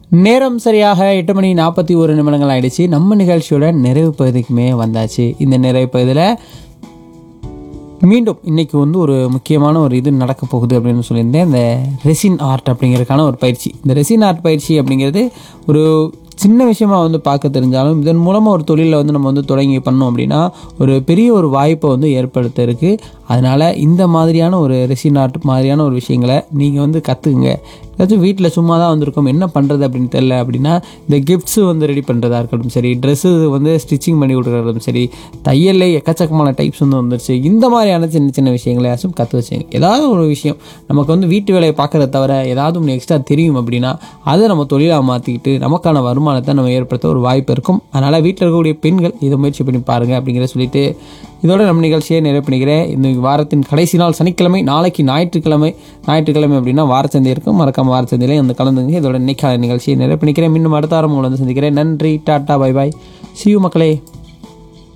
நேரம் சரியாக எட்டு மணி நாற்பத்தி ஒரு நிமிடங்கள் ஆயிடுச்சு நம்ம நிகழ்ச்சியோட நிறைவு பகுதிக்குமே வந்தாச்சு இந்த நிறைவு பகுதியில் மீண்டும் இன்னைக்கு வந்து ஒரு முக்கியமான ஒரு இது நடக்க போகுது அப்படின்னு சொல்லியிருந்தேன் இந்த ரெசின் ஆர்ட் அப்படிங்கிறதுக்கான ஒரு பயிற்சி இந்த ரெசின் ஆர்ட் பயிற்சி அப்படிங்கிறது ஒரு சின்ன விஷயமா வந்து பார்க்க தெரிஞ்சாலும் இதன் மூலமாக ஒரு தொழிலை வந்து நம்ம வந்து தொடங்கி பண்ணோம் அப்படின்னா ஒரு பெரிய ஒரு வாய்ப்பை வந்து ஏற்படுத்த இருக்கு அதனால் இந்த மாதிரியான ஒரு ரெசின் ஆர்ட் மாதிரியான ஒரு விஷயங்களை நீங்கள் வந்து கற்றுக்குங்க ஏதாச்சும் வீட்டில் சும்மா தான் வந்திருக்கோம் என்ன பண்ணுறது அப்படின்னு தெரில அப்படின்னா இந்த கிஃப்ட்ஸு வந்து ரெடி பண்ணுறதா இருக்கட்டும் சரி ட்ரெஸ்ஸு வந்து ஸ்டிச்சிங் பண்ணி கொடுக்குறதும் சரி தையல்ல எக்கச்சக்கமான டைப்ஸ் வந்து வந்துருச்சு இந்த மாதிரியான சின்ன சின்ன விஷயங்களை யாச்சும் கற்று வச்சுங்க ஏதாவது ஒரு விஷயம் நமக்கு வந்து வீட்டு வேலையை பார்க்குறத தவிர ஏதாவது ஒன்று எக்ஸ்ட்ரா தெரியும் அப்படின்னா அதை நம்ம தொழிலாக மாற்றிக்கிட்டு நமக்கான வருமானத்தை நம்ம ஏற்படுத்த ஒரு வாய்ப்பு இருக்கும் அதனால் வீட்டில் இருக்கக்கூடிய பெண்கள் இதை முயற்சி பண்ணி பாருங்கள் அப்படிங்கிற சொல்லிட்டு இதோட நம்ம நிகழ்ச்சியை நிறைவு பண்ணிக்கிறேன் இந்த வாரத்தின் கடைசி நாள் சனிக்கிழமை நாளைக்கு ஞாயிற்றுக்கிழமை ஞாயிற்றுக்கிழமை அப்படின்னா வாரச்சந்தை இருக்கும் மறக்காம வாரச்சந்தையிலே வந்து கலந்துங்க இதோட இன்னைக்கான நிகழ்ச்சியை நிறைவு பண்ணிக்கிறேன் மீண்டும் அடுத்த வாரம் உங்களை வந்து சந்திக்கிறேன் நன்றி டாட்டா பை பாய் சியூ மக்களே